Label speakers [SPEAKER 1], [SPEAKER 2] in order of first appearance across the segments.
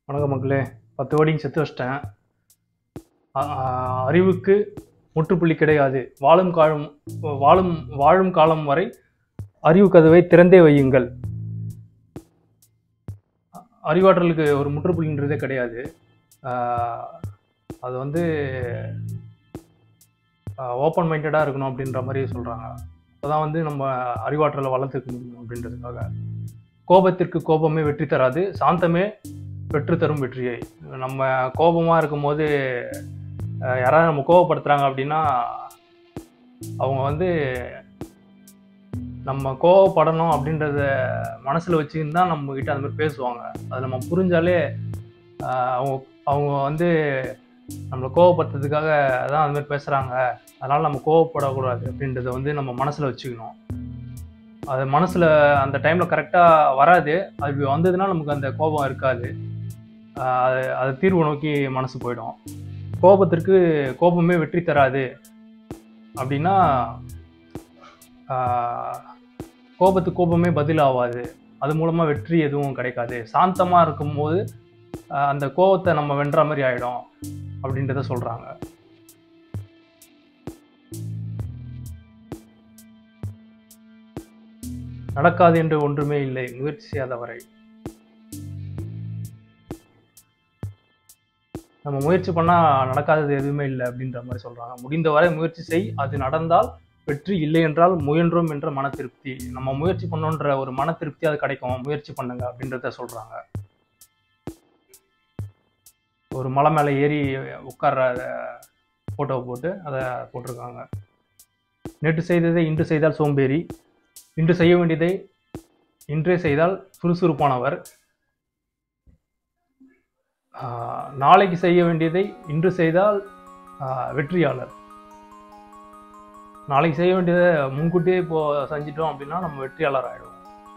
[SPEAKER 1] வணக்கம் மக்களே பத்து வேர்டிங் செத்து வச்சிட்டேன் அ- அ- அறிவுக்கு முற்றுப்புள்ளி கிடையாது வாழும் காலம் வாழும் வாழும் காலம் வரை அறிவு கதவை திறந்தே வையுங்கள் அ- அறிவாற்றலுக்கு ஒரு முற்றுப்புள்ளின்றதே கிடையாது ஆஹ் அது வந்து ஓப்பன் மைண்டடாக இருக்கணும் அப்படின்ற மாதிரி சொல்கிறாங்க அப்பதான் வந்து நம்ம அறிவாற்றலை வளர்த்துக்க முடியும் அப்படின்றதுக்காக கோபத்திற்கு கோபமே வெற்றி தராது சாந்தமே பெற்று தரும் வெற்றியை நம்ம கோபமாக இருக்கும்போது அஹ், யாராவது நம்ம கோவப்படுத்துகிறாங்க அப்படின்னா அவங்க வந்து நம்ம கோவப்படணும் அப்படின்றத மனசில் வச்சுக்கின்னு தான் நம்மக்கிட்ட அந்த மாதிரி பேசுவாங்க அது நம்ம புரிஞ்சாலே அஹ், அவங்க அவங்க வந்து நம்மளை கோவப்படுத்துறதுக்காக தான் அந்த மாதிரி பேசுகிறாங்க அதனால் நம்ம கோவப்படக்கூடாது அப்படின்றத வந்து நம்ம மனசில் வச்சுக்கணும் அது மனசில் அந்த டைமில் கரெக்டாக வராது அது வந்ததுன்னா நமக்கு அந்த கோபம் இருக்காது ஆஹ் அது அது தீர்வு நோக்கி மனசு போயிடும் கோபத்திற்கு கோபமே வெற்றி தராது அப்படின்னா ஆஹ் கோபத்துக்கு கோபமே பதில் ஆகாது அது மூலமாக வெற்றி எதுவும் கிடைக்காது சாந்தமாக இருக்கும்போது ஆஹ் அந்த கோபத்தை நம்ம வென்ற மாதிரி ஆகிடும் அப்படின்றத சொல்கிறாங்க நடக்காது என்று ஒன்றுமே இல்லை முயற்சி செய்யாதவரை நம்ம முயற்சி பண்ணால் நடக்காதது எதுவுமே இல்லை அப்படின்ற மாதிரி சொல்கிறாங்க முடிந்தவரை முயற்சி செய் அது நடந்தால் வெற்றி இல்லை என்றால் முயன்றோம் என்ற மன திருப்தி நம்ம முயற்சி பண்ணோன்ற ஒரு மன திருப்தி அது கிடைக்கும் முயற்சி பண்ணுங்க அப்படின்றத சொல்கிறாங்க ஒரு மலை மேலே ஏறி உட்கார்ற ஃபோட்டோவை போட்டு அதை போட்டிருக்காங்க நேற்று செய்ததை இன்று செய்தால் சோம்பேறி இன்று செய்ய வேண்டியதை இன்றே செய்தால் சுறுசுறுப்பானவர் ஆஹ் நாளைக்கு செய்ய வேண்டியதை இன்று செய்தால் ஆஹ் வெற்றியாளர் நாளைக்கு செய்ய வேண்டியதை முன்கூட்டியே இப்போ செஞ்சிட்டோம் அப்படின்னா நம்ம வெற்றியாளர் ஆயிடுவோம்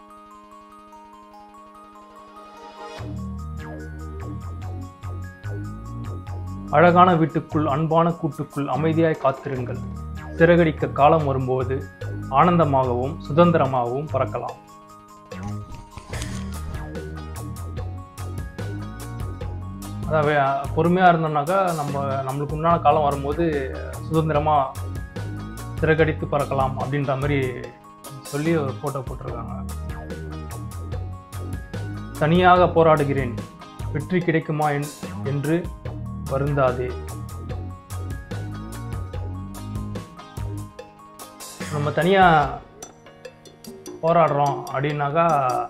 [SPEAKER 1] அழகான வீட்டுக்குள் அன்பான கூட்டுக்குள் அமைதியாய் காத்திருங்கள் சிறகடிக்க காலம் வரும்போது ஆனந்தமாகவும் சுதந்திரமாகவும் பறக்கலாம் அதாவது பொறுமையாக இருந்தோம்னாக்கா நம்ம நம்மளுக்கு உண்டான காலம் வரும்போது சுதந்திரமாக சிறகடித்து பறக்கலாம் அப்படின்ற மாதிரி சொல்லி ஒரு ஃபோட்டோ போட்டிருக்காங்க தனியாக போராடுகிறேன் வெற்றி கிடைக்குமா என்- என்று வருந்தாதே நம்ம தனியாக போராடுறோம் அப்படின்னாக்கா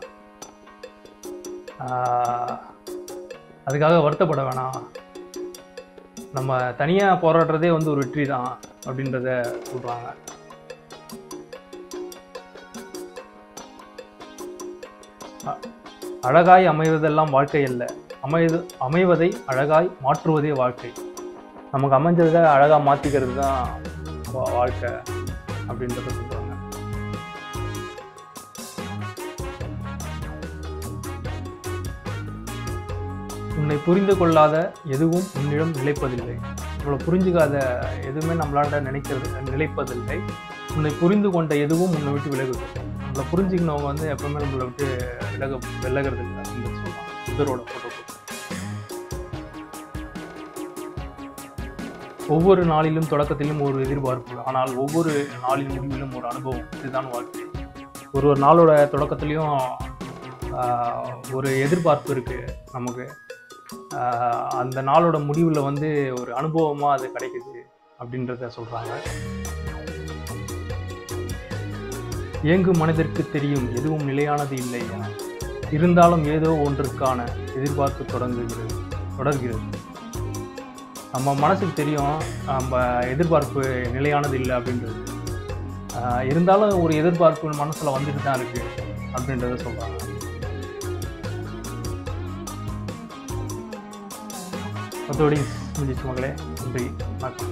[SPEAKER 1] ஆஹ், அதுக்காக வருத்தப்பட வேணாம் நம்ம தனியாக போராடுறதே வந்து ஒரு வெற்றி தான் அப்படின்றத சொல்கிறாங்க அழகாய் அமைவதெல்லாம் வாழ்க்கை அல்ல அமைது அமைவதை அழகாய் மாற்றுவதே வாழ்க்கை நமக்கு அமைஞ்சதை அழகாக மாற்றிக்கிறது தான் வா- வாழ்க்கை அப்படின்றத சொல்கிறாங்க உன்னை புரிந்து கொள்ளாத எதுவும் உன்னிடம் நிலைப்பதில்லை நம்மளை புரிஞ்சுக்காத எதுவுமே நம்மளாண்ட நினைக்கிறது நிலைப்பதில்லை உன்னை புரிந்து கொண்ட எதுவும் உன்னை விட்டு விலகுது நம்மளை புரிஞ்சுக்கினவங்க வந்து எப்பவுமே நம்மளை விட்டு விலக விலகிறது இல்லை அப்படின்னு சொல்லுவாங்க புத்தரோட போட்டோ போட்டு ஒவ்வொரு நாளிலும் தொடக்கத்திலும் ஒரு எதிர்பார்ப்பு ஆனால் ஒவ்வொரு நாளின் முடிவிலும் ஒரு அனுபவம் இதுதான் வாழ்க்கை ஒரு ஒரு நாளோட தொடக்கத்துலேயும் ஒரு எதிர்பார்ப்பு இருக்குது நமக்கு ஆஹ் அந்த நாளோட முடிவில் வந்து ஒரு அனுபவமாக அது கிடைக்குது அப்படின்றத சொல்கிறாங்க இயங்கும் மனதிற்கு தெரியும் எதுவும் நிலையானது இல்லை என இருந்தாலும் ஏதோ ஒன்றுக்கான எதிர்பார்ப்பு தொடங்குகிறது தொடர்கிறது நம்ம மனசுக்கு தெரியும் நம்ம எதிர்பார்ப்பு நிலையானது இல்லை அப்படின்றது ஆஹ் இருந்தாலும் ஒரு எதிர்பார்ப்பு மனசில் வந்துட்டு தான் இருக்குது அப்படின்றத சொல்கிறாங்க மற்றபடி முடிஞ்சிச்சு மகளே நன்றி வணக்கம்